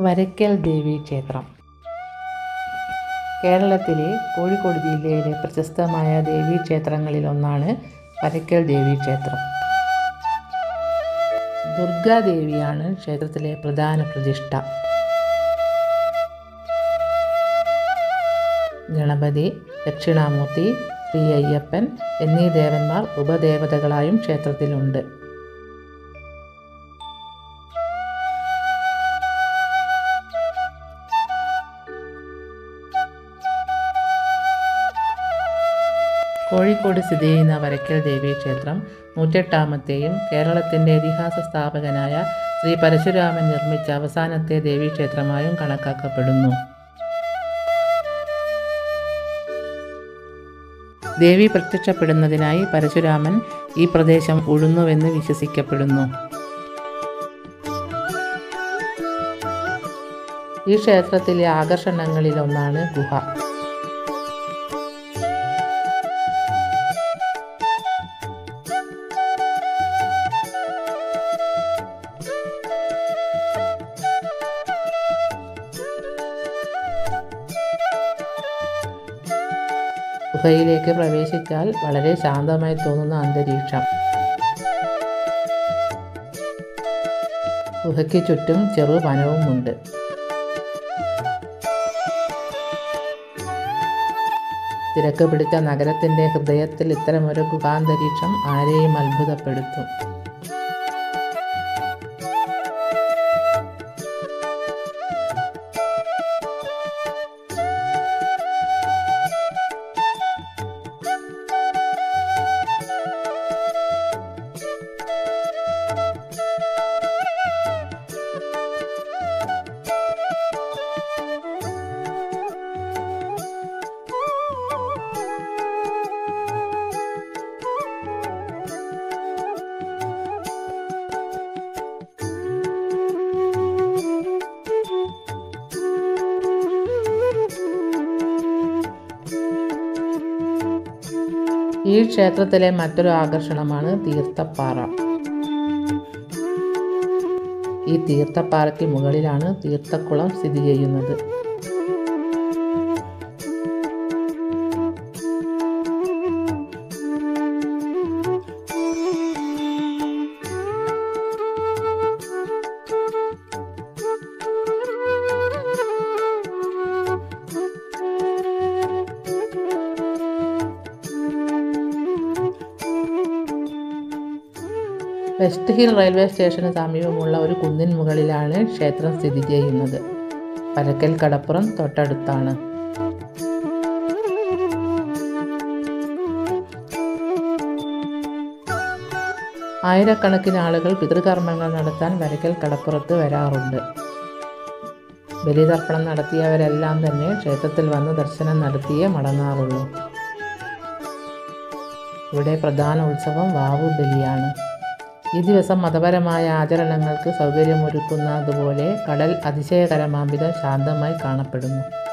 വരയ്ക്കൽ ദേവി ക്ഷേത്രം കേരളത്തിലെ കോഴിക്കോട് ജില്ലയിലെ പ്രശസ്തമായ ദേവീ ക്ഷേത്രങ്ങളിലൊന്നാണ് വരയ്ക്കൽ ദേവി ക്ഷേത്രം ദുർഗാദേവിയാണ് ക്ഷേത്രത്തിലെ പ്രധാന പ്രതിഷ്ഠ ഗണപതി ദക്ഷിണാമൂർത്തി ശ്രീ അയ്യപ്പൻ എന്നീ ദേവന്മാർ ഉപദേവതകളായും ക്ഷേത്രത്തിലുണ്ട് കോഴിക്കോട് സ്ഥിതി ചെയ്യുന്ന വരയ്ക്കൽ ദേവീ ക്ഷേത്രം നൂറ്റെട്ടാമത്തെയും കേരളത്തിൻ്റെ ഇതിഹാസ സ്ഥാപകനായ ശ്രീ പരശുരാമൻ നിർമ്മിച്ച അവസാനത്തെ ദേവീക്ഷേത്രമായും കണക്കാക്കപ്പെടുന്നു ദേവി പ്രത്യക്ഷപ്പെടുന്നതിനായി പരശുരാമൻ ഈ പ്രദേശം ഉഴുന്നുവെന്ന് വിശ്വസിക്കപ്പെടുന്നു ഈ ക്ഷേത്രത്തിലെ ആകർഷണങ്ങളിലൊന്നാണ് ഗുഹ ഗുഹയിലേക്ക് പ്രവേശിച്ചാൽ വളരെ ശാന്തമായി തോന്നുന്ന അന്തരീക്ഷം ഗുഹയ്ക്ക് ചുറ്റും ചെറു വനവുമുണ്ട് തിരക്ക് പിടിച്ച നഗരത്തിൻ്റെ ഹൃദയത്തിൽ ഇത്തരമൊരു ഗുഹാന്തരീക്ഷം ആരെയും അത്ഭുതപ്പെടുത്തും ഈ ക്ഷേത്രത്തിലെ മറ്റൊരു ആകർഷണമാണ് തീർത്ഥപ്പാറ ഈ തീർത്ഥപ്പാറയ്ക്ക് മുകളിലാണ് തീർത്ഥക്കുളം സ്ഥിതി ചെയ്യുന്നത് വെസ്റ്റ് ഹിൽ റെയിൽവേ സ്റ്റേഷന് സമീപമുള്ള ഒരു കുന്നിൻ മുകളിലാണ് ക്ഷേത്രം സ്ഥിതി ചെയ്യുന്നത് പരക്കൽ കടപ്പുറം തൊട്ടടുത്താണ് ആയിരക്കണക്കിന് ആളുകൾ പിതൃകർമ്മങ്ങൾ നടത്താൻ വരക്കൽ കടപ്പുറത്ത് വരാറുണ്ട് ബലിതർപ്പണം നടത്തിയവരെല്ലാം തന്നെ ക്ഷേത്രത്തിൽ വന്ന് ദർശനം നടത്തിയേ മടങ്ങാറുള്ളൂ ഇവിടെ പ്രധാന ഉത്സവം വാവു ബലിയാണ് ഈ ദിവസം മതപരമായ ആചരണങ്ങൾക്ക് സൗകര്യമൊരുക്കുന്നതുപോലെ കടൽ അതിശയകരമാംവിധം ശാന്തമായി കാണപ്പെടുന്നു